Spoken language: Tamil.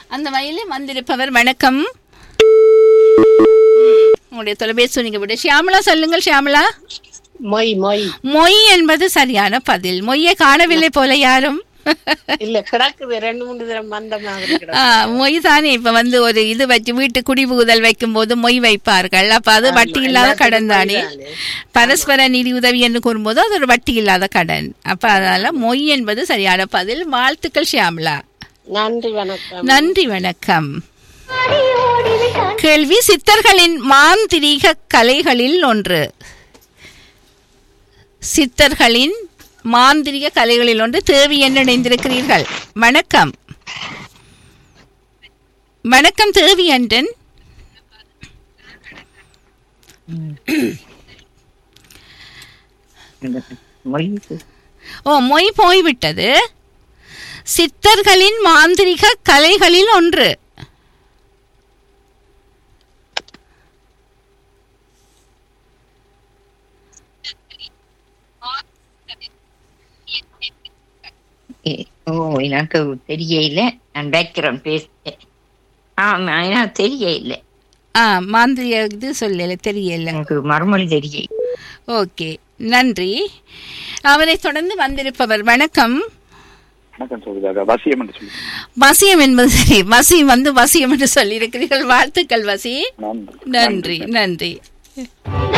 அந்த வயலில் வந்திருப்பவர் வணக்கம் உங்களுடைய தொலைபேசி நீங்க விட ஷியாமலா சொல்லுங்கள் ஷியாமலா மொய் மொய் மொய் என்பது சரியான பதில் மொய்யை காணவில்லை போல யாரும் இல்ல கிடக்குது ரெண்டு மூணு தரம் வந்த மாதிரி கிடக்கு. ஆ, மொய் தானே இப்ப வந்து ஒரு இது வச்சு வீட்டு குடிபுகுதல் வைக்கும் போது மொய் வைப்பார்கள் அப்ப அது வட்டி இல்லாத கடன் தானே பரஸ்பர நிதி உதவி என்று கூறும்போது அது ஒரு வட்டி இல்லாத கடன் அப்ப அதனால மொய் என்பது சரியான பதில் வாழ்த்துக்கள் ஷியாமலா நன்றி வணக்கம் நன்றி வணக்கம் கேள்வி சித்தர்களின் மாந்திரீக கலைகளில் ஒன்று சித்தர்களின் மாந்திரிக கலைகளில் ஒன்று தேவி என்ன இணைந்திருக்கிறீர்கள் வணக்கம் வணக்கம் தேவி அன்றன் ஓ மொய் போய்விட்டது சித்தர்களின் மாந்திரிக கலைகளில் ஒன்று ஏ- ஓ எனக்கு தெரியல நான் பேக்ரவுண்ட் பேசிட்டேன் ஆமா எனக்கு தெரியல ஆ மாந்திரிய இது சொல்லல தெரியல எனக்கு மறுமொழி தெரிய ஓகே நன்றி அவரை தொடர்ந்து வந்திருப்பவர் வணக்கம் வணக்கம் சொல்லுதாக வசியம் என்று சொல்லி வசியம் என்பது சரி வசியம் வந்து வசியம் என்று சொல்லியிருக்கிறீர்கள் வாழ்த்துக்கள் வசி நன்றி நன்றி நன்றி